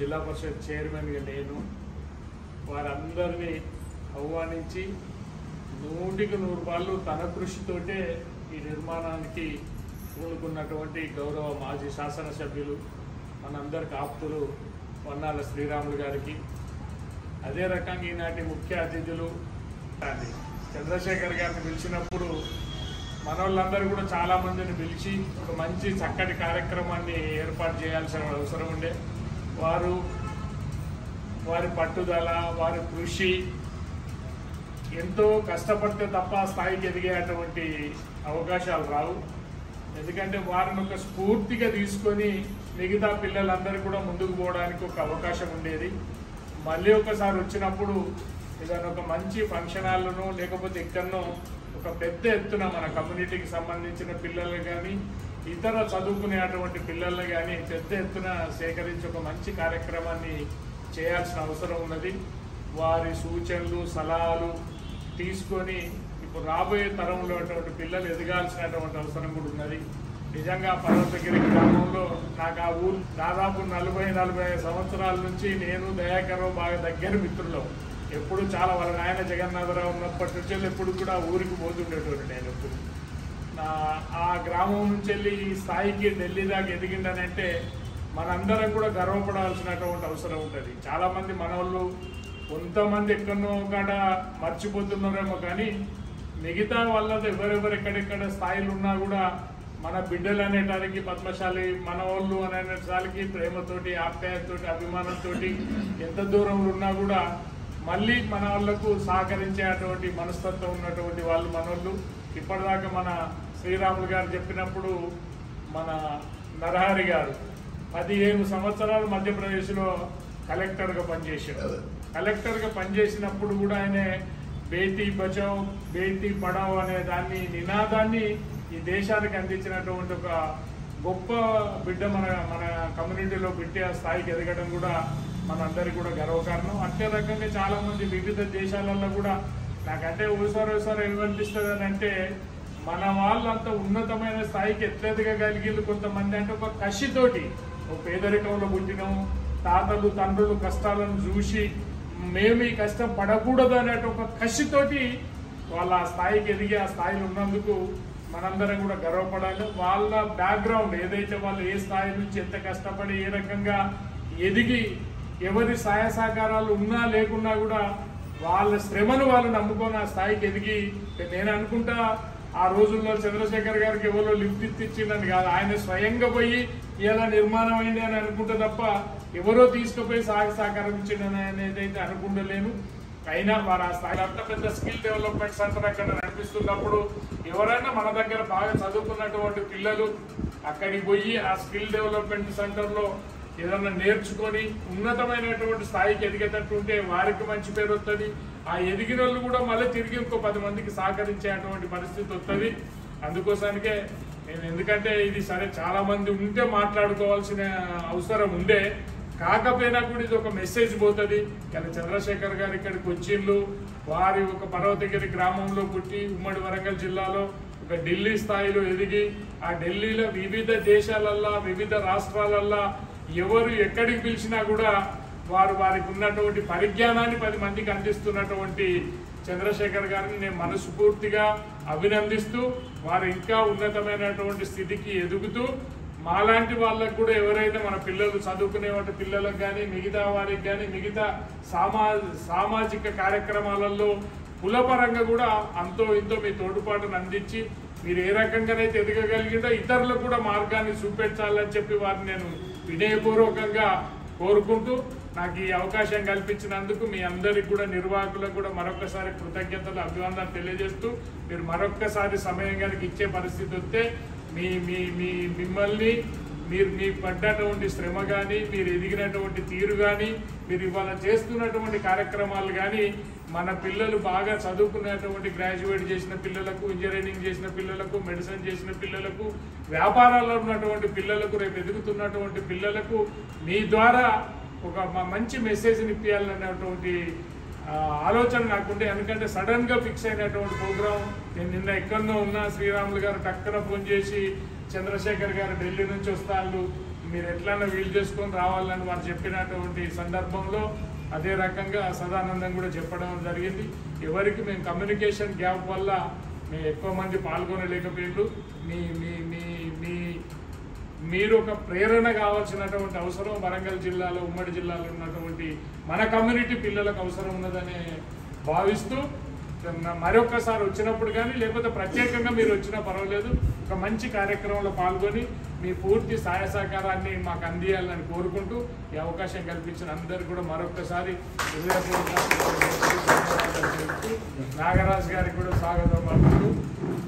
జిల్లా పరిషత్ చైర్మన్గా నేను వారందరినీ ఆహ్వానించి నూటికి నూరు పాళ్ళు తన కృషితోటే ఈ నిర్మాణానికి పూనుకున్నటువంటి గౌరవ మాజీ శాసనసభ్యులు మనందరికి ఆప్తులు వన్నాల శ్రీరాములు గారికి అదే రకంగా ఈనాటి ముఖ్య అతిథులు అది చంద్రశేఖర్ గారిని పిలిచినప్పుడు మన వాళ్ళందరూ కూడా చాలా మందిని పిలిచి ఒక మంచి చక్కటి కార్యక్రమాన్ని ఏర్పాటు చేయాల్సిన అవసరం ఉండే వారు వారి పట్టుదల వారి కృషి ఎంతో కష్టపడితే తప్ప ఆ స్థాయికి ఎదిగేటువంటి అవకాశాలు రావు ఎందుకంటే వారిని ఒక స్ఫూర్తిగా తీసుకొని మిగతా పిల్లలందరూ కూడా ముందుకు పోవడానికి ఒక అవకాశం ఉండేది మళ్ళీ ఒకసారి వచ్చినప్పుడు ఏదైనా ఒక మంచి ఫంక్షన్ హాల్లోనో లేకపోతే ఎక్కడనో ఒక పెద్ద ఎత్తున మన కమ్యూనిటీకి సంబంధించిన పిల్లలు కానీ ఇతర చదువుకునేటువంటి పిల్లల్ని కానీ పెద్ద ఎత్తున సేకరించి ఒక మంచి కార్యక్రమాన్ని చేయాల్సిన అవసరం ఉన్నది వారి సూచనలు సలహాలు తీసుకొని ఇప్పుడు రాబోయే తరంలో అటువంటి పిల్లలు ఎదగాల్సినటువంటి అవసరం కూడా ఉన్నది నిజంగా పర్వతగిరి గ్రామంలో నాకు ఆ ఊరు దాదాపు నలభై నలభై ఐదు సంవత్సరాల నుంచి నేను దయాకరావు బాగా దగ్గర మిత్రులు ఎప్పుడు చాలా వాళ్ళ నాయన జగన్నాథరావు ఉన్నప్పటి నుంచి వెళ్ళి ఎప్పుడు కూడా ఆ ఊరికి పోతుండేటోడు నేను ఎప్పుడు నా- ఆ గ్రామం నుంచి వెళ్ళి ఈ స్థాయికి ఢిల్లీ దాకా ఎదిగిండనంటే మనందరం కూడా గర్వపడాల్సినటువంటి అవసరం ఉంటుంది చాలా మంది మనోళ్ళు కొంతమంది ఎక్కడనో కాడ మర్చిపోతున్నారేమో కానీ మిగతా వాళ్ళతో ఎవరెవరు ఎక్కడెక్కడ స్థాయిలు ఉన్నా కూడా మన బిడ్డలు అనేటానికి పద్మశాలి మన వాళ్ళు అనేటానికి ప్రేమతోటి ఆప్యాయతోటి అభిమానంతోటి ఎంత దూరంలో ఉన్నా కూడా మళ్ళీ మన వాళ్ళకు సహకరించేటువంటి మనస్తత్వం ఉన్నటువంటి వాళ్ళు మనోళ్ళు ఇప్పటిదాకా మన శ్రీరాములు గారు చెప్పినప్పుడు మన నరహరి గారు పదిహేను సంవత్సరాలు మధ్యప్రదేశ్లో కలెక్టర్గా పనిచేశాడు కలెక్టర్గా పనిచేసినప్పుడు కూడా ఆయన బేటీ బచావ్ బేటీ పడావ్ అనే దాన్ని నినాదాన్ని ఈ దేశానికి అందించినటువంటి ఒక గొప్ప బిడ్డ మన మన కమ్యూనిటీలో బిడ్డ ఆ స్థాయికి ఎదగడం కూడా మనందరికీ కూడా గర్వకారణం అదే రకంగా చాలా మంది వివిధ దేశాలలో కూడా నాకంటే ఓసారి ఓసారి ఏమనిపిస్తుంది అని అంటే మన వాళ్ళంత ఉన్నతమైన స్థాయికి ఎట్లెదగలిగిళ్ళు కొంతమంది అంటే ఒక కసితోటి ఒక పేదరికంలో పుట్టినాం తాతలు తండ్రులు కష్టాలను చూసి మేము ఈ కష్టం పడకూడదు అనే ఒక కసితోటి వాళ్ళ ఆ స్థాయికి ఎదిగి ఆ స్థాయిలో ఉన్నందుకు మనందరం కూడా గర్వపడాలి వాళ్ళ బ్యాక్గ్రౌండ్ ఏదైతే వాళ్ళు ఏ స్థాయి నుంచి ఎంత కష్టపడి ఏ రకంగా ఎదిగి ఎవరి సహాయ సహకారాలు ఉన్నా లేకున్నా కూడా వాళ్ళ శ్రమను వాళ్ళు నమ్ముకొని ఆ స్థాయికి ఎదిగి నేను అనుకుంటా ఆ రోజుల్లో చంద్రశేఖర్ గారికి ఎవరో లిఫ్ట్ ఇచ్చిందని కాదు ఆయన స్వయంగా పోయి ఇలా నిర్మాణం అయింది అని అనుకుంటే తప్ప ఎవరో తీసుకుపోయి సహాయ సహకారం ఇచ్చిండని అనేది అయితే అనుకుంటలేను అయినా వారు ఆ స్థాయిలో అంత పెద్ద స్కిల్ డెవలప్మెంట్ సెంటర్ అక్కడ నడిపిస్తున్నప్పుడు ఎవరైనా మన దగ్గర బాగా చదువుకున్నటువంటి పిల్లలు అక్కడికి పోయి ఆ స్కిల్ డెవలప్మెంట్ సెంటర్లో ఏదన్నా నేర్చుకొని ఉన్నతమైనటువంటి స్థాయికి ఎదిగేటట్టు ఉంటే వారికి మంచి పేరు వస్తుంది ఆ ఎదిగిన వాళ్ళు కూడా మళ్ళీ తిరిగి ఇంకో పది మందికి సహకరించేటువంటి పరిస్థితి వస్తుంది అందుకోసానికే నేను ఎందుకంటే ఇది సరే చాలా మంది ఉంటే మాట్లాడుకోవాల్సిన అవసరం ఉండే కాకపోయినా కూడా ఇది ఒక మెసేజ్ పోతుంది కానీ చంద్రశేఖర్ గారు ఇక్కడికి వచ్చిండ్లు వారి ఒక పర్వతగిరి గ్రామంలో పుట్టి ఉమ్మడి వరంగల్ జిల్లాలో ఒక ఢిల్లీ స్థాయిలో ఎదిగి ఆ ఢిల్లీలో వివిధ దేశాలల్లా వివిధ రాష్ట్రాలల్లా ఎవరు ఎక్కడికి పిలిచినా కూడా వారు వారికి ఉన్నటువంటి పరిజ్ఞానాన్ని పది మందికి అందిస్తున్నటువంటి చంద్రశేఖర్ గారిని నేను మనస్ఫూర్తిగా అభినందిస్తూ వారు ఇంకా ఉన్నతమైనటువంటి స్థితికి ఎదుగుతూ మాలాంటి వాళ్ళకు కూడా ఎవరైతే మన పిల్లలు చదువుకునే వాటి పిల్లలకు కానీ మిగతా వారికి కానీ మిగతా సామా సామాజిక కార్యక్రమాలలో కులపరంగా కూడా అంతో ఇంతో మీ తోడ్పాటును అందించి మీరు ఏ రకంగానైతే ఎదగగలిగిందో ఇతరులకు కూడా మార్గాన్ని చూపెట్టాలని చెప్పి వారిని నేను వినయపూర్వకంగా కోరుకుంటూ నాకు ఈ అవకాశం కల్పించినందుకు మీ అందరికి కూడా నిర్వాహకులకు కూడా మరొకసారి కృతజ్ఞతలు అభివందనలు తెలియజేస్తూ మీరు మరొక్కసారి సమయం కనుక ఇచ్చే పరిస్థితి వస్తే మీ మీ మీ మిమ్మల్ని మీరు మీ పడ్డటువంటి శ్రమ కానీ మీరు ఎదిగినటువంటి తీరు కానీ మీరు ఇవాళ చేస్తున్నటువంటి కార్యక్రమాలు కానీ మన పిల్లలు బాగా చదువుకున్నటువంటి గ్రాడ్యుయేట్ చేసిన పిల్లలకు ఇంజనీరింగ్ చేసిన పిల్లలకు మెడిసిన్ చేసిన పిల్లలకు వ్యాపారాల్లో ఉన్నటువంటి పిల్లలకు రేపు ఎదుగుతున్నటువంటి పిల్లలకు మీ ద్వారా ఒక మ- మంచి మెసేజ్ని ఇప్పించాలనేటువంటి ఆ, ఆలోచన నాకుండే ఎందుకంటే సడన్ గా ఫిక్స్ అయినటువంటి ప్రోగ్రామ్ నేను నిన్న ఎక్కడో ఉన్నా శ్రీరాములు గారు టక్కన ఫోన్ చేసి చంద్రశేఖర్ గారు ఢిల్లీ నుంచి వస్తాను మీరు ఎట్లన్నా వీలు చేసుకొని రావాలని వారు చెప్పినటువంటి సందర్భంలో అదే రకంగా సదానందం కూడా చెప్పడం జరిగింది ఎవరికి మేము కమ్యూనికేషన్ గ్యాప్ వల్ల మేము ఎక్కువ మంది పాల్గొనలేకపోయిండ్రు మీ మీ మీ మీ మీరు ఒక ప్రేరణ కావాల్సినటువంటి అవసరం వరంగల్ జిల్లాలో ఉమ్మడి జిల్లాలో ఉన్నటువంటి మన కమ్యూనిటీ పిల్లలకు అవసరం ఉన్నదని భావిస్తూ మ- మరొక్కసారి వచ్చినప్పుడు కానీ లేకపోతే ప్రత్యేకంగా మీరు వచ్చినా పర్వాలేదు ఒక మంచి కార్యక్రమంలో పాల్గొని మీ పూర్తి సహాయ సహకారాన్ని మాకు అందియాలని కోరుకుంటూ ఈ అవకాశం కల్పించిన అందరికీ కూడా మరొక్కసారి హృదయపూర్వక ధన్యవాదాలు తెలుపుతూ నాగరాజు గారికి కూడా స్వాగతం పలుకుతూ